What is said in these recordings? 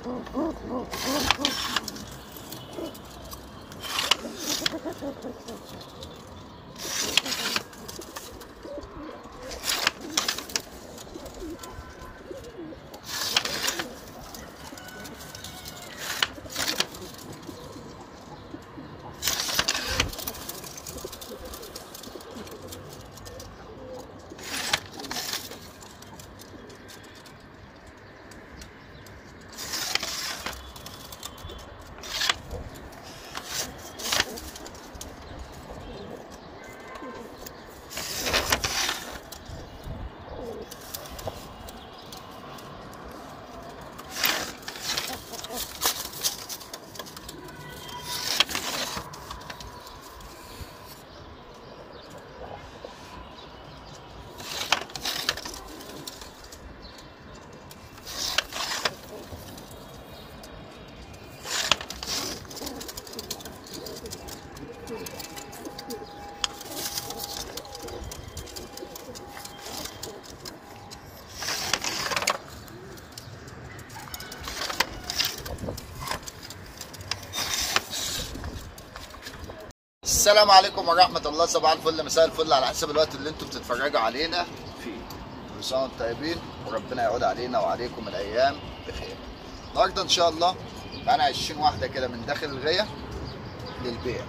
السلام عليكم ورحمة الله صباح الفل مساء الفل على حسب الوقت اللي انتم بتتفرجوا علينا فيه كل سنة وانتم طيبين وربنا يعود علينا وعليكم الأيام بخير النهاردة إن شاء الله معانا 20 واحدة كده من داخل الغية للبيع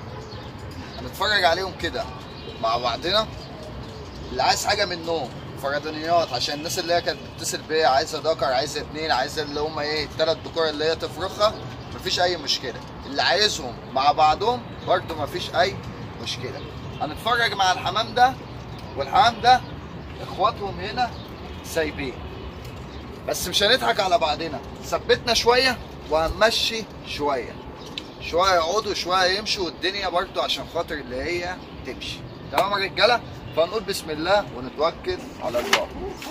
هنتفرج عليهم كده مع بعضنا اللي عايز حاجة منهم فردانيات عشان الناس اللي هي كانت بتتصل بيا عايزة دكر عايزة اتنين عايزة اللي هم ايه التلات دكور اللي هي تفرخها مفيش أي مشكلة اللي عايزهم مع بعضهم برضه مفيش أي مشكلة هنتفرج مع الحمام ده والحمام ده اخواتهم هنا سايبين بس مش هنضحك على بعضنا ثبتنا شوية وهنمشي شوية شوية يقعدوا شوية يمشوا والدنيا برضو عشان خاطر اللي هي تمشي تمام يا رجالة فنقول بسم الله ونتوكل على الله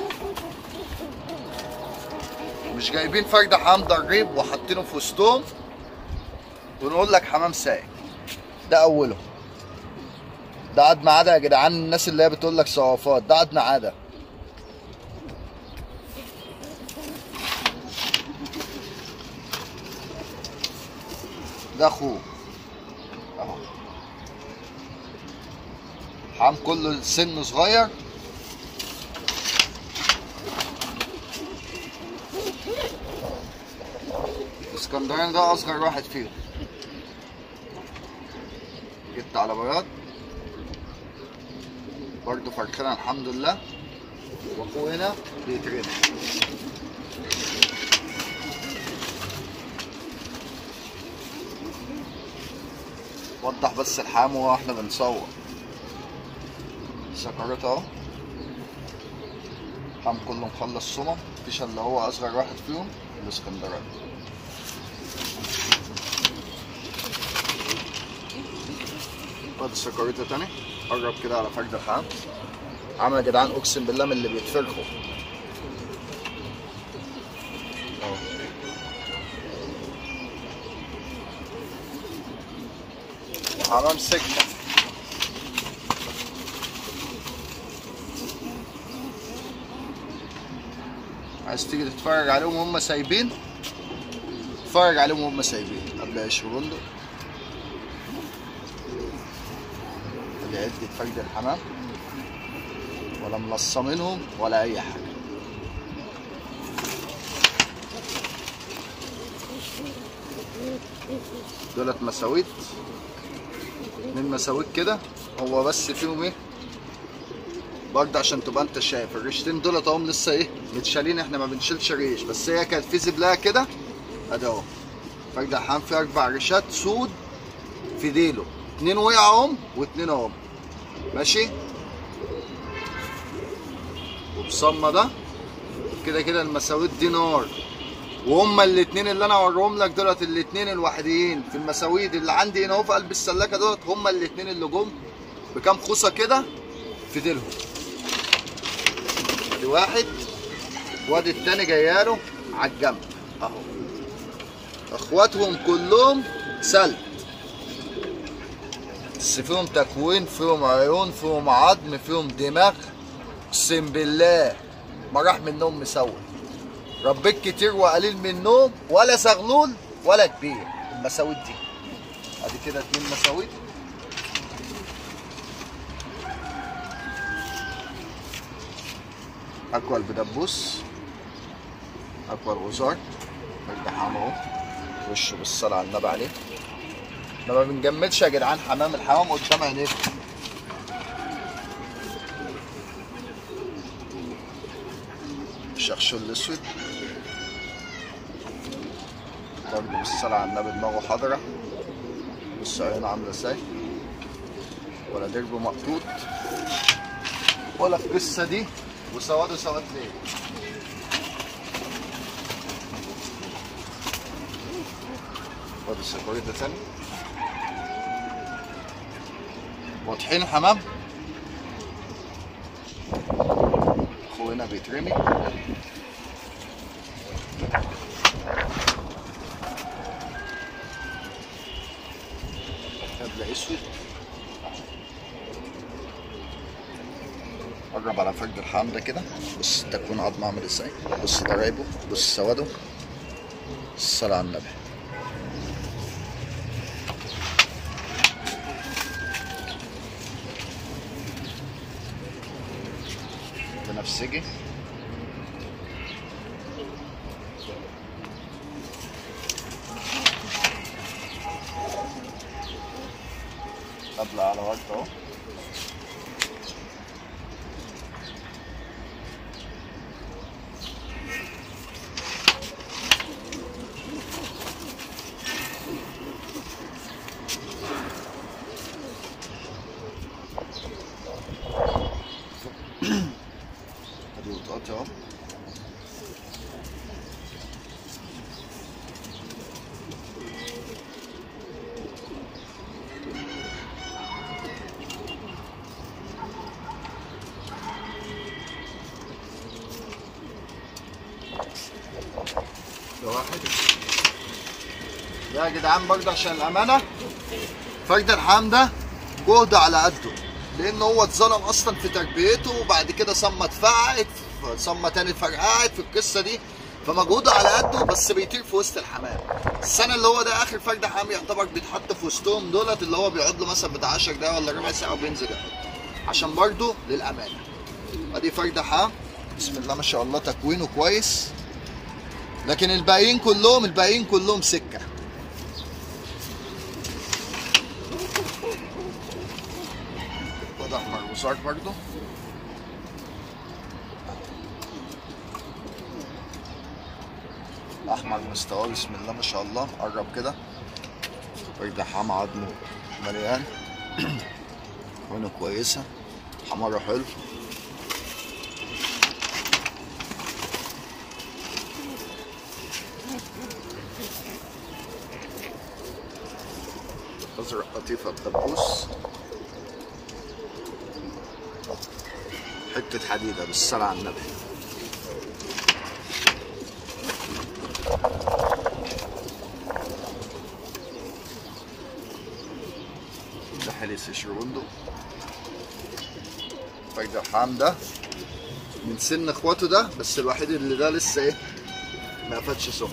مش جايبين فردة حمام ضريب وحاطينه في وسطهم ونقول لك حمام سايق ده اوله ده عاد ما عدا يا جدعان الناس اللي هي بتقول لك صوافات ده عاد ما عدا ده اخوه اهو حام كله سنه صغير اسكندراني ده اصغر واحد فيهم جبت على بياض برضه فرخنا الحمد لله واخوه هنا بيترمي وضح بس الحام واحنا بنصور سكرت اهو حام كله مخلص صمم مفيش الا هو اصغر واحد فيهم الاسكندراني بعد السكريتة تاني قرب كده على فرد الحام عامل يا جدعان اقسم بالله من اللي بيتفرخوا اهو حمام سكة عايز تيجي تتفرج عليهم وهم سايبين اتفرج عليهم وهم سايبين قبل يشربوا بندق اللي عدة فرد الحمام ولا ملصمينهم ولا اي حاجه دولت مساويت من مساويت كده هو بس فيهم ايه برضه عشان تبقى انت شايف الريشتين دولت اهم لسه ايه متشالين احنا ما بنشيلش ريش بس هي كانت في زبلاها كده ادي اهو فرد الحمام فيه اربع ريشات سود في ديله اتنين وقعوا اهم واتنين اهم ماشي وبصمة ده كده كده المساويت دي نار وهما الاتنين اللي انا هوريهم لك دولت الاتنين الوحيدين في المساويد اللي عندي هنا اهو في قلب السلاكه دولت هما الاتنين اللي جم بكام خوصه كده في ديلهم ادي واحد وادي التاني جاياله على الجنب اهو اخواتهم كلهم سلب بس فيهم تكوين فيهم عيون فيهم عظم فيهم دماغ اقسم بالله ما راح منهم مسوي ربيت كتير وقليل منهم ولا زغلول ولا كبير المساويت دي ادي كده اتنين مساويت اكوى البدبوس اكوى الغزار الدحام اهو وشه بالصلاة على النبي عليه احنا ما بنجمدش يا جدعان حمام الحمام قدام عينيكم الشخشول الاسود برضه بالصلاة على النبي دماغه حضرة بص عينه عاملة ازاي ولا دربه مقطوط ولا القصة دي وسواده سواد ليه خد السكوريتا تاني واضحين حمام اخونا بيترمي تبلة اسود قرب على فرد الحام ده كده بص تكوين عظمه عامل ازاي بص ضرايبه بص سواده الصلاة على النبي بنفسجي قبل على وقت اهو ادي وطقات اهو ده واحد ده يا جدعان برضه عشان الامانه فرد الحام ده جهد على قده لان هو اتظلم اصلا في تربيته وبعد كده صمه اتفقعت صمه تاني اتفرقعت في القصه دي فمجهوده على قده بس بيطير في وسط الحمام السنه اللي هو ده اخر فرد حام يعتبر بيتحط في وسطهم دولت اللي هو بيقعد له مثلا بتاع 10 دقايق ولا ربع ساعه وبينزل يحط عشان برضه للامانه ادي فرد حام بسم الله ما شاء الله تكوينه كويس لكن الباقيين كلهم الباقيين كلهم سكه خد احمر وصاج برضه احمر مستواه بسم الله ما شاء الله قرب كده برجع حام عظمه مليان عينه كويسه حماره حلو ازرق قطيفه بدبوس حته حديده بالصلاه على النبي ده حليس شروندو فايدة حام ده من سن اخواته ده بس الوحيد اللي ده لسه ايه ما قفلش سخن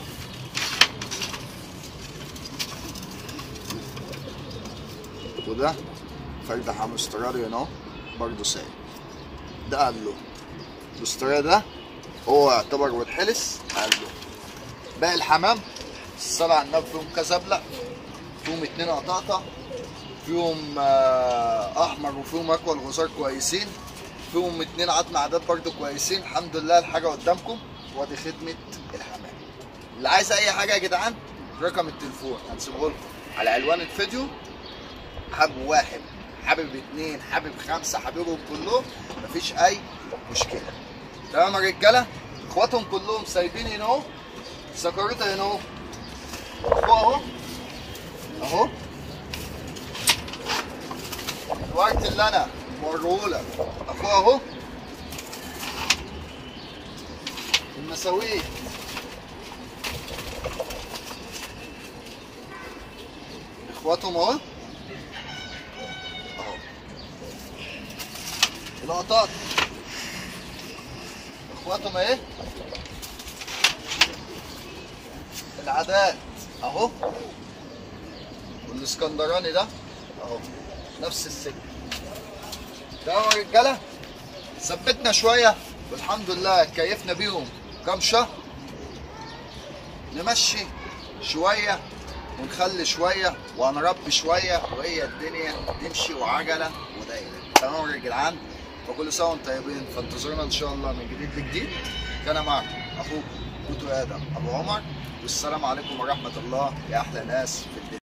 وده فرد حام استرالي اهو برضه سايب ده قال له الاسترالي ده هو يعتبر والحلس قال له باقي الحمام الصلاة على النبي فيهم كزبلة فيهم اتنين قطاطة فيهم آه، احمر وفيهم اكوى الغزار كويسين فيهم اتنين عظم عدد برضو كويسين الحمد لله الحاجة قدامكم وادي خدمة الحمام اللي عايز اي حاجة يا جدعان رقم التليفون هنسيبه لكم على عنوان الفيديو حابب واحد حابب اتنين حابب خمسة حاببهم كلهم مفيش اي مشكلة تمام يا رجالة اخواتهم كلهم سايبين هنا اهو سكرتها هنا اهو فوق اهو اهو الوقت اللي انا موريهولك اخوه اهو المساوية اخواتهم اهو اهو القطاط اخواتهم اهي العادات اهو والاسكندراني ده اهو نفس السكه ده يا رجاله ثبتنا شويه والحمد لله كيفنا بيهم كام شهر نمشي شويه ونخلي شويه وهنربي شويه وهي الدنيا تمشي وعجله ودايره تمام يا جدعان وكل سنه وانتم طيبين فانتظرونا ان شاء الله من جديد لجديد كان معكم اخوكم كوتو ادم ابو عمر والسلام عليكم ورحمه الله يا احلى ناس في الدنيا